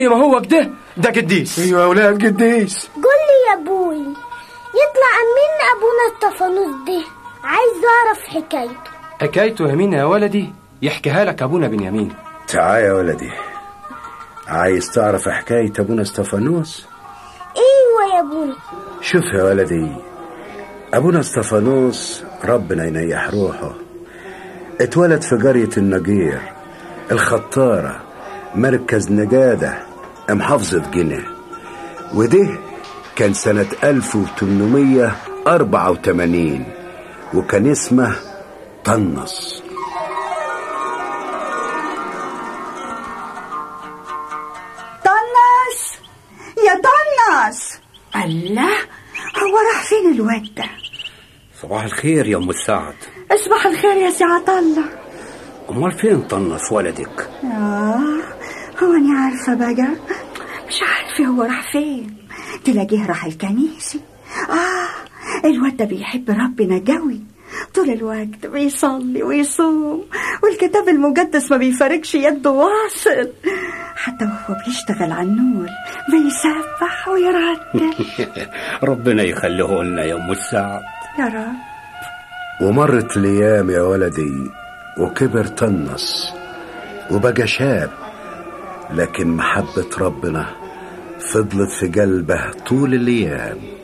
ما هو كده ده قديس ايوه يا ولاد قديس قول لي يا ابوي يطلع مين ابونا استفانوس ده عايز اعرف حكايته حكايته يا مين يا ولدي يحكيها لك ابونا بنيامين تعال يا ولدي عايز تعرف حكاية أبونا استفانوس ايوه يا ابونا شوف يا ولدي أبونا استفانوس ربنا ينيح روحه اتولد في قرية النجير الخطارة مركز نجادة محافظة جنة وده كان سنة 1884 وكان اسمه طنس طنس يا طنس الله هو راح فين الواد ده صباح الخير يا ام السعد اصبح الخير يا سي عطله امال فين طنس ولدك آه هو أنا عارفة بقى مش عارفة هو راح فين تلاقيه راح الكنيسة آه الواد ده بيحب ربنا قوي طول الوقت بيصلي ويصوم والكتاب المقدس ما بيفارقش يده واصل حتى وهو بيشتغل على النور بيسبح ويرتل ربنا يخليه لنا يا ام السعد يا رب ومرت الأيام يا ولدي وكبر طنس وبقى شاب لكن محبة ربنا فضلت في قلبه طول الأيام